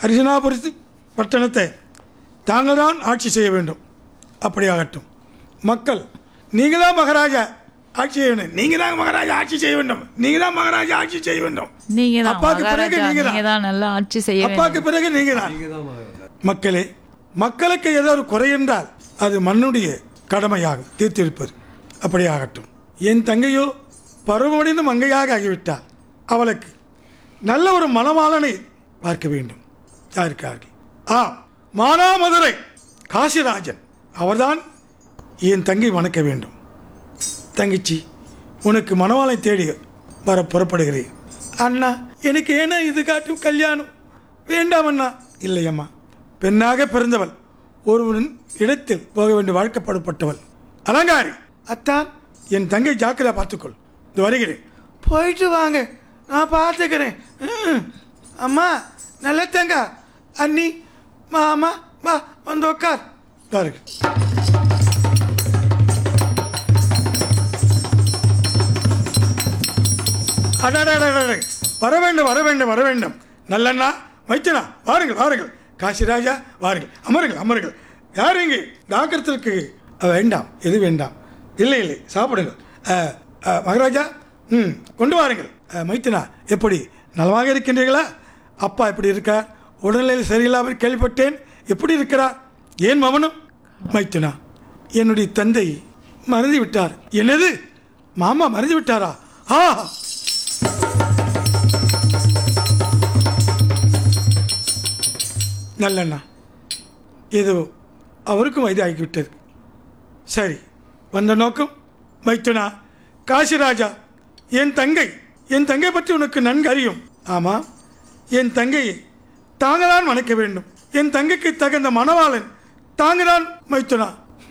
அரிசனாபுரி பட்டணத்தை தாங்கள் தான் ஆட்சி செய்ய வேண்டும் அப்படியாகட்டும் மக்கள் நீங்கள் தான் மகாராஜா ஆட்சி செய்ய வேண்டும் நீங்கள் தான் மகாராஜா ஆட்சி செய்ய வேண்டும் நீங்கள் தான் மகாராஜா ஆட்சி செய்ய வேண்டும் நீங்க தான் அப்பாவுக்கு பிறகு மகாராஜா நீங்க தான். நீங்க தான் நல்லா ஆட்சி செய்ய வேண்டும் அப்பாவுக்கு பிறகு நீங்கள் தான் மக்களே மக்களுக்கு ஏதாவது குறை என்றால் அது மண்ணுடைய கடமையாகும் தீர்த்திருப்பது அப்படியாகட்டும் என் தங்கையோ பருவமடைந்து மங்கையாக ஆகிவிட்டாள் அவளுக்கு நல்ல ஒரு மணவாளனை பார்க்க வேண்டும் யாருக்காக ஆ மானாமதுரை காசிராஜன் அவர்தான் என் தங்கை வணக்க வேண்டும் தங்கச்சி உனக்கு மணவாளை தேடி வர புறப்படுகிறேன் அண்ணா எனக்கு ஏன்னா இது காட்டும் கல்யாணம் வேண்டாம் அண்ணா இல்லையம்மா பெண்ணாக பிறந்தவள் ஒருவன் இடத்தில் போக வேண்டிய வாழ்க்கப்படப்பட்டவள் அலங்காரி அத்தான் என் தங்கை ஜாக்கிரதா பார்த்துக்கொள் இது வருகிறேன் போயிட்டு வாங்க நான் பார்த்துக்கிறேன் ம். அம்மா நல்ல தங்க அண்ணி மாமா வா வந்து உட்கார் பாருங்க அடடடடடே. வர வேண்டும் வர வேண்டும் வர வேண்டும் நல்லண்ணா வைத்தனா வாருங்கள் வாருங்கள் காசிராஜா வாருங்கள் அமருங்கள் அமருங்கள் யார் இங்கே டாக்கிறதுக்கு வேண்டாம் எது வேண்டாம் இல்லை இல்லை சாப்பிடுங்கள் அஹ், அஹ், மகாராஜா ம் கொண்டு வாருங்கள் அஹ், மைத்தனா எப்படி நலமாக இருக்கின்றீர்களா அப்பா எப்படி இருக்கார் உடல்நிலை சரியில்லாமல் கேள்விப்பட்டேன் எப்படி இருக்கிறார் ஏன் மவனும் மைத்தனா என்னுடைய தந்தை மறந்து விட்டார் என்னது மாமா மறந்து விட்டாரா ஆ நல்லண்ணா ஏதோ அவருக்கும் வயதாகிவிட்டது சரி வந்த நோக்கம் மைத்துனா காசிராஜா என் தங்கை என் தங்கை பற்றி உனக்கு நன்கு அறியும் ஆமாம் என் தங்கையை தாங்கதான் வணக்க வேண்டும் என் தங்கைக்கு தகுந்த மணவாளன் தாங்கதான் மைத்துனா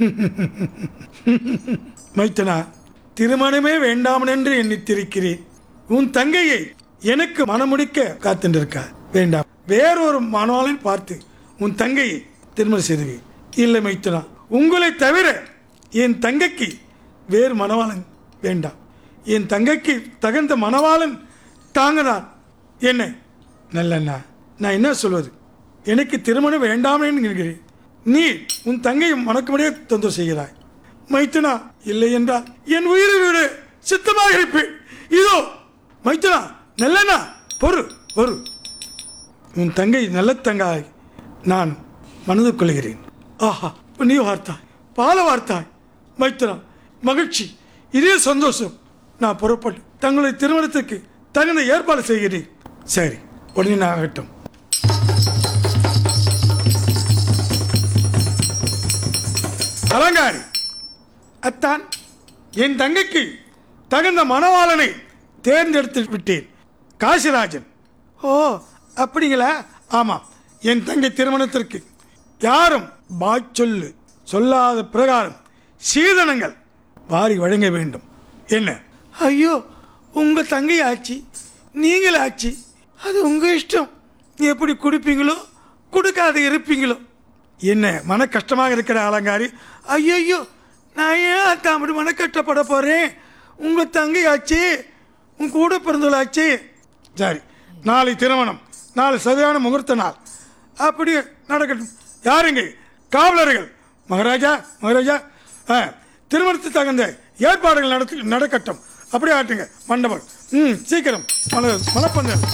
மைத்துனா திருமணமே வேண்டாம் என்று எண்ணித்திருக்கிறேன் உன் தங்கையை எனக்கு மனமுடிக்க காத்துருக்கா வேண்டாம் வேறொரு மணவாளன் பார்த்து உன் தங்கையை திருமணம் செய்துவி இல்லை மைத்துனா உங்களை தவிர என் தங்கைக்கு வேறு மணவாளன் வேண்டாம் என் தங்கைக்கு தகுந்த மணவாளன் தாங்கதான் என்ன நல்லண்ணா நான் என்ன சொல்வது எனக்கு திருமணம் வேண்டாம் என்கிறேன் நீ உன் தங்கையை மணக்கும்படியே தொந்தரவு செய்கிறாய் மைத்துனா இல்லை என்றால் என் உயிரை விட சித்தமாக இருப்பேன் இதோ மைத்துனா நல்லண்ணா பொறு பொறு உன் தங்கை நல்ல தங்காய் நான் மனது கொள்கிறேன் ஆஹா நீ வார்த்தாய் பால வார்த்தாய் மைத்துனா மகிழ்ச்சி இதே சந்தோஷம் நான் புறப்பட்டு தங்களுடைய திருமணத்துக்கு தகுந்த ஏற்பாடு செய்கிறேன் சரி உடனே நான் ஆகட்டும் அலங்காரி அத்தான் என் தங்கைக்கு தகுந்த மணவாளனை தேர்ந்தெடுத்து விட்டேன் காசிராஜன் ஓ அப்படிங்களா ஆமாம் என் தங்கை திருமணத்திற்கு யாரும் பாச்சொல்லு சொல்லாத பிரகாரம் சீதனங்கள் வாரி வழங்க வேண்டும் என்ன ஐயோ உங்க தங்கை ஆச்சு நீங்கள் ஆச்சு அது உங்க இஷ்டம் எப்படி குடிப்பீங்களோ கொடுக்காத இருப்பீங்களோ என்ன மன கஷ்டமாக இருக்கிற அலங்காரி ஐயோ நான் ஏன் அத்தான் அப்படி மன கஷ்டப்பட போறேன் உங்க தங்கை ஆச்சு உன் கூட பிறந்தவளாச்சு சரி நாளை திருமணம் நாளை சரியான முகூர்த்த நாள் அப்படி நடக்கட்டும் யாருங்க காவலர்கள் மகாராஜா மகாராஜா ஆ, திருமணத்துக்கு தகுந்த ஏற்பாடுகள் நடத்து நடக்கட்டும் அப்படியே ஆட்டுங்க மண்டபம் ம் சீக்கிரம் மல மலப்பந்தல்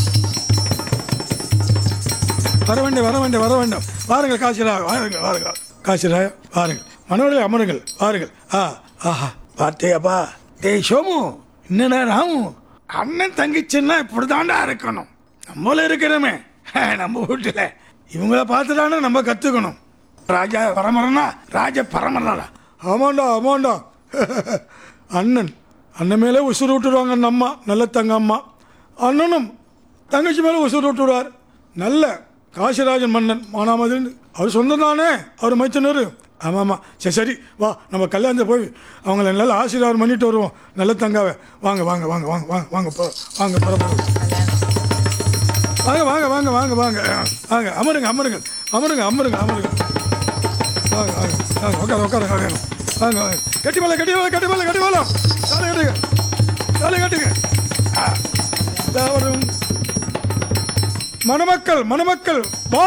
வர வேண்டும் வர வேண்டும் வர வேண்டும் வாருங்கள் காசிரா வாருங்கள் வாருங்கள் காசிரா வாருங்கள் மனோர்கள் அமருங்கள் வாருங்கள் ஆ ஆஹா பார்த்தேப்பா டேய் சோமு என்னடா ராமு அண்ணன் தங்கச்சின்னா இப்படிதான்டா இருக்கணும் நம்மள இருக்கிறோமே ஹே, நம்ம வீட்டில் இவங்கள பார்த்துதானே நம்ம கற்றுக்கணும் ராஜா பரமரனா ராஜ பரமரனா ஆமாண்டா ஆமாண்டா அண்ணன் அண்ணன் மேலே உசுறு விட்டுருவாங்க அந்த அம்மா நல்ல தங்க அம்மா அண்ணனும் தங்கச்சி மேலே உசுறு விட்டுடுவார் நல்ல காசிராஜன் மன்னன் மானாமதுன்னு அவர் சொந்தம் தானே அவர் மைத்தனர் ஆமாம் ஆமாம் சரி சரி வா நம்ம கல்யாணத்தை போய் அவங்கள நல்ல ஆசீர்வாதம் பண்ணிட்டு வருவோம் நல்ல தங்காவை வாங்க வாங்க வாங்க வாங்க வாங்க வாங்க போ வாங்க பரவாயில்ல வாங்க வாங்க வாங்க வாங்க வாங்க வாங்க அமருங்க அமருங்க அமருங்க அமருங்க அமருங்க வாங்க வாங்க வாங்க உட்கார உட்காருங்க வாங்க வாங்க வாங்க கட்டி மேலே கட்டி மேலே கட்டி மேலே கட்டி மேலே காலை கட்டுங்க காலை கட்டுங்க ஆ. இதா வரும் மணமக்கள் மணமக்கள் வா